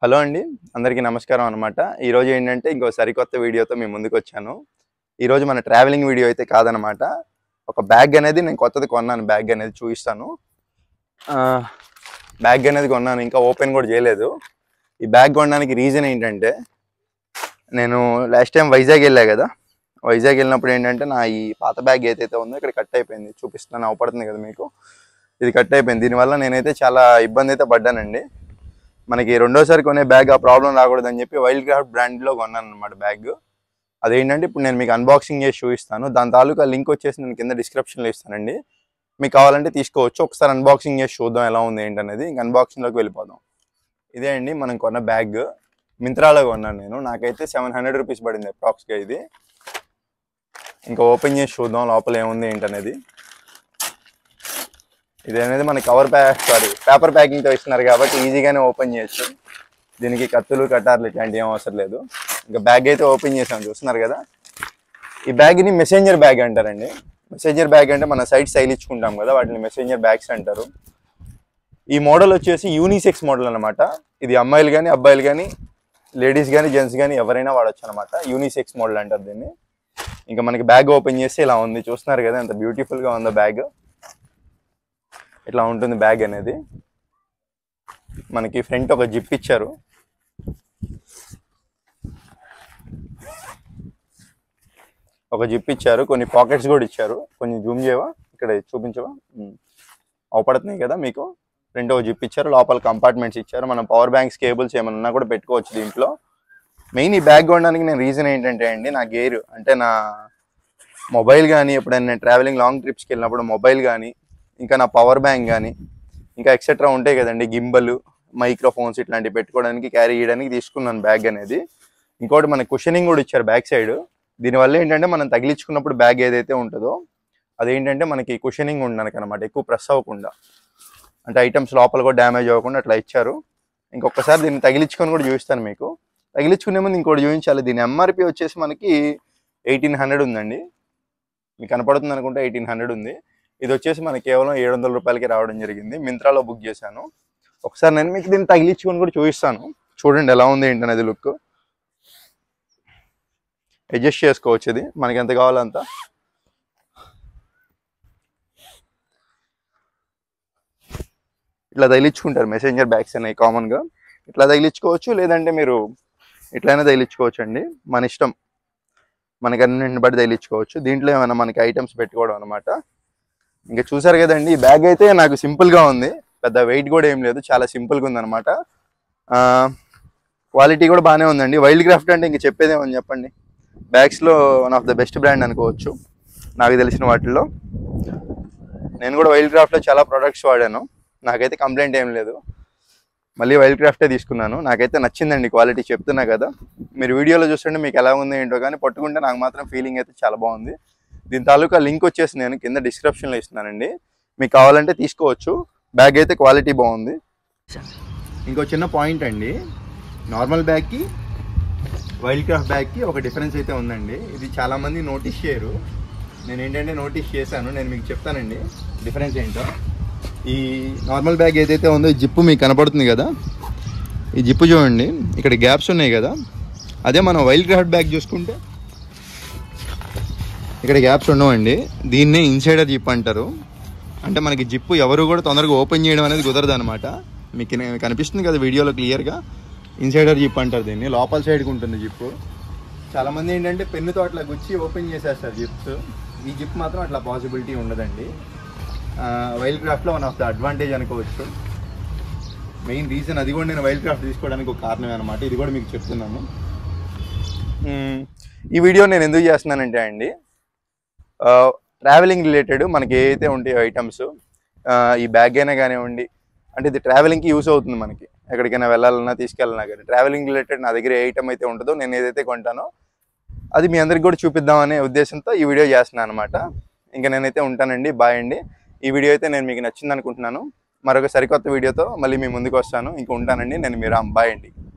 Hello అండి అందరికీ నమస్కారం అనమాట ఈరోజు ఏంటంటే ఇంకో సరికొత్త వీడియోతో మీ ముందుకు వచ్చాను ఈరోజు మన ట్రావెలింగ్ వీడియో అయితే కాదనమాట ఒక బ్యాగ్ అనేది నేను కొత్తది కొన్నాను బ్యాగ్ అనేది చూపిస్తాను ఆ, బ్యాగ్ అనేది కొన్నాను ఇంకా ఓపెన్ కూడా చేయలేదు ఈ బ్యాగ్ కొనడానికి రీజన్ ఏంటంటే నేను లాస్ట్ టైం వైజాగ్ వెళ్ళా కదా వైజాగ్ వెళ్ళినప్పుడు ఏంటంటే నా ఈ పాత బ్యాగ్ ఏదైతే ఉందో ఇక్కడ కట్ అయిపోయింది చూపిస్తున్నాను అవపడుతుంది కదా మీకు ఇది కట్ అయిపోయింది దీనివల్ల నేనైతే చాలా ఇబ్బంది అయితే పడ్డానండి మనకి రెండోసారి కొనే బ్యాగ్ ఆ ప్రాబ్లం రాకూడదని చెప్పి వైల్డ్ క్రాఫ్ట్ బ్రాండ్లో కొన్నాను అనమాట బ్యాగ్ అదేంటంటే ఇప్పుడు నేను మీకు అన్బాక్సింగ్ చేసి చూపిస్తాను దాని తాలూకా లింక్ వచ్చేసి నేను కింద డిస్క్రిప్షన్లో ఇస్తానండి మీకు కావాలంటే తీసుకోవచ్చు ఒకసారి అన్బాక్సింగ్ చేసి చూద్దాం ఎలా ఉంది ఏంటనేది ఇంక అన్బాక్సింగ్లోకి వెళ్ళిపోదాం ఇదే అండి మనం కొన్న బ్యాగ్ మింత్రాలో కొన్నాను నేను నాకైతే సెవెన్ హండ్రెడ్ రూపీస్ పడింది అప్రాక్స్గా ఇది ఇంకా ఓపెన్ చేసి చూద్దాం లోపల ఏముంది ఏంటనేది ఇది అనేది మన కవర్ ప్యాక్ సారీ పేపర్ ప్యాకింగ్తో ఇస్తున్నారు కాబట్టి ఈజీగానే ఓపెన్ చేయొచ్చు దీనికి కత్తులు కటార్లు ఇట్లాంటివి ఏం అవసరం లేదు ఇంకా బ్యాగ్ అయితే ఓపెన్ చేసాం చూస్తున్నారు కదా ఈ బ్యాగ్ని మెసెంజర్ బ్యాగ్ అంటారండి మెసెంజర్ బ్యాగ్ అంటే మన సైడ్ స్టైల్ ఇచ్చుకుంటాం కదా వాటిని మెసెంజర్ బ్యాగ్స్ అంటారు ఈ మోడల్ వచ్చేసి యూనిసెక్స్ మోడల్ అనమాట ఇది అమ్మాయిలు కానీ అబ్బాయిలు కానీ లేడీస్ కానీ జెంట్స్ కానీ ఎవరైనా వాడచ్చు అనమాట యూనిసెక్స్ మోడల్ అంటారు దీన్ని ఇంకా మనకి బ్యాగ్ ఓపెన్ చేస్తే ఇలా ఉంది చూస్తున్నారు కదా ఎంత బ్యూటిఫుల్గా ఉందో బ్యాగ్ ఇట్లా ఉంటుంది బ్యాగ్ అనేది మనకి ఫ్రంట్ ఒక జిప్ ఇచ్చారు ఒక జిప్ ఇచ్చారు కొన్ని పాకెట్స్ కూడా ఇచ్చారు కొంచెం జూమ్ చేయవా ఇక్కడ చూపించవా ఉమ్. అవపడుతున్నాయి కదా మీకు ఫ్రంట్ ఒక జిప్ ఇచ్చారు లోపల కంపార్ట్మెంట్స్ ఇచ్చారు మనం పవర్ బ్యాంక్స్ కేబుల్స్ ఏమన్నా ఉన్నా కూడా పెట్టుకోవచ్చు దీంట్లో మెయిన్ ఈ బ్యాగ్ కొనడానికి నేను రీజన్ ఏంటంటే అండి నా గేర్ అంటే నా మొబైల్ కానీ ఎప్పుడైనా నేను ట్రావెలింగ్ లాంగ్ ట్రిప్స్కి వెళ్ళినప్పుడు మొబైల్ కానీ ఇంకా నా పవర్ బ్యాంక్ కానీ ఇంకా ఎక్సెట్రా ఉంటాయి కదండి గింబలు మైక్రోఫోన్స్ ఇట్లాంటివి పెట్టుకోవడానికి క్యారీ చేయడానికి తీసుకున్నాను బ్యాగ్ అనేది ఇంకోటి మనకి కుషనింగ్ కూడా ఇచ్చారు బ్యాక్ సైడ్ దీనివల్ల ఏంటంటే మనం తగిలించుకున్నప్పుడు బ్యాగ్ ఏదైతే ఉంటుందో అదేంటంటే మనకి కుషనింగ్ ఉండడానికి అనమాట ఎక్కువ ప్రెస్ అవ్వకుండా అంటే ఐటమ్స్ లోపల కూడా డ్యామేజ్ అవ్వకుండా అట్లా ఇచ్చారు ఇంకొకసారి దీన్ని తగిలించుకొని కూడా చూపిస్తాను మీకు తగిలించుకునే ముందు ఇంకోటి చూపించాలి దీని ఎంఆర్పి వచ్చేసి మనకి ఎయిటీన్ హండ్రెడ్ ఉందండి మీకు కనపడుతుంది అనుకుంటే ఎయిటీన్ హండ్రెడ్ ఉంది ఇది వచ్చేసి మనకి కేవలం ఏడు వందల రూపాయలకి రావడం జరిగింది మింత్రాలో బుక్ చేశాను ఒకసారి నేను మీకు దీన్ని తగిలించుకొని కూడా చూపిస్తాను చూడండి ఎలా ఉంది ఏంటనేది లుక్ అడ్జస్ట్ చేసుకోవచ్చు ఇది మనకి ఎంత కావాలో అంత ఇట్లా తగిలించుకుంటారు మెసెంజర్ బ్యాగ్స్ అనేవి కామన్గా ఇట్లా తగిలించుకోవచ్చు లేదంటే మీరు ఇట్లయినా తగిలించుకోవచ్చు అండి మన ఇష్టం మనకి అన్నింటిని బట్టి తగిలించుకోవచ్చు దీంట్లో ఏమైనా మనకి ఐటమ్స్ పెట్టుకోవడం అనమాట ఇంకా చూసారు కదండి ఈ బ్యాగ్ అయితే నాకు సింపుల్గా ఉంది పెద్ద వెయిట్ కూడా ఏం లేదు చాలా సింపుల్గా ఉందన్నమాట క్వాలిటీ కూడా బాగానే ఉందండి వైల్డ్ క్రాఫ్ట్ అంటే ఇంక చెప్పేదేమని చెప్పండి బ్యాగ్స్లో one of the best brand అనుకోవచ్చు నాకు తెలిసిన వాటిల్లో నేను కూడా వైల్డ్ క్రాఫ్ట్లో చాలా ప్రొడక్ట్స్ వాడాను నాకైతే కంప్లైంట్ ఏం లేదు మళ్ళీ వైల్డ్ క్రాఫ్టే తీసుకున్నాను నాకైతే నచ్చిందండి క్వాలిటీ చెప్తున్నా కదా మీరు వీడియోలో చూస్తుంటే మీకు ఎలా ఉంది ఏంటో కానీ పట్టుకుంటే నాకు మాత్రం ఫీలింగ్ అయితే చాలా బాగుంది దీని తాలూకా లింక్ వచ్చేసి నేను కింద డిస్క్రిప్షన్లో ఇస్తున్నానండి మీకు కావాలంటే తీసుకోవచ్చు బ్యాగ్ అయితే క్వాలిటీ బాగుంది ఇంకో చిన్న పాయింట్ అండి నార్మల్ బ్యాగ్కి వైల్డ్ క్రాఫ్ట్ బ్యాగ్కి ఒక డిఫరెన్స్ అయితే ఉందండి ఇది చాలామంది నోటీస్ చేయరు నేను ఏంటంటే నోటీస్ చేశాను నేను మీకు చెప్తానండి డిఫరెన్స్ ఏంటో ఈ నార్మల్ బ్యాగ్ ఏదైతే ఉందో ఈ జిప్పు మీకు కనపడుతుంది కదా ఈ జిప్పు చూడండి ఇక్కడ గ్యాప్స్ ఉన్నాయి కదా అదే మనం వైల్డ్ క్రాఫ్ట్ బ్యాగ్ చూసుకుంటే ఇక్కడ గ్యాప్స్ ఉండవండి దీన్నే ఇన్సైడర్ జిప్ అంటారు అంటే మనకి జిప్పు ఎవరు కూడా తొందరగా ఓపెన్ చేయడం అనేది కుదరదు అనమాట మీకు నే- కనిపిస్తుంది కదా వీడియోలో క్లియర్గా ఇన్సైడర్ జిప్ అంటారు దీన్ని లోపల సైడ్కి ఉంటుంది జిప్పు చాలా మంది ఏంటంటే పెన్నుతో అట్లా గుచ్చి ఓపెన్ చేసేస్తారు జిప్స్ ఈ జిప్ మాత్రం అట్లా పాసిబిలిటీ ఉండదండి వైల్డ్ క్రాఫ్ట్లో వన్ ఆఫ్ ద అడ్వాంటేజ్ అనుకోవచ్చు మెయిన్ రీజన్ అది కూడా నేను వైల్డ్ క్రాఫ్ట్ తీసుకోవడానికి ఒక కారణమే అనమాట ఇది కూడా మీకు చెప్తున్నాను మ్మ్. ఈ వీడియో నేను ఎందుకు చేస్తున్నానంటే అండి ట్రావెలింగ్ రిలేటెడ్ మనకి ఏవైతే ఉంటాయో ఐటమ్స్ ఈ బ్యాగ్ అయినా కానివ్వండి అంటే ఇది ట్రావెలింగ్కి యూస్ అవుతుంది మనకి ఎక్కడికైనా వెళ్ళాలన్నా తీసుకెళ్ళాలన్నా కానీ ట్రావెలింగ్ రిలేటెడ్ నా దగ్గర ఏ ఐటమ్ అయితే ఉంటుందో నేను ఏదైతే కొంటానో అది మీ అందరికి కూడా చూపిద్దామనే ఉద్దేశంతో ఈ వీడియో చేస్తున్నాను అనమాట ఇంకా నేనైతే ఉంటానండి బాయ్ అండి ఈ వీడియో అయితే నేను మీకు నచ్చింది అనుకుంటున్నాను మరొక సరికొత్త వీడియోతో మళ్ళీ మీ ముందుకు వస్తాను ఇంక ఉంటానండి నేను మీరు బాయ్ అండి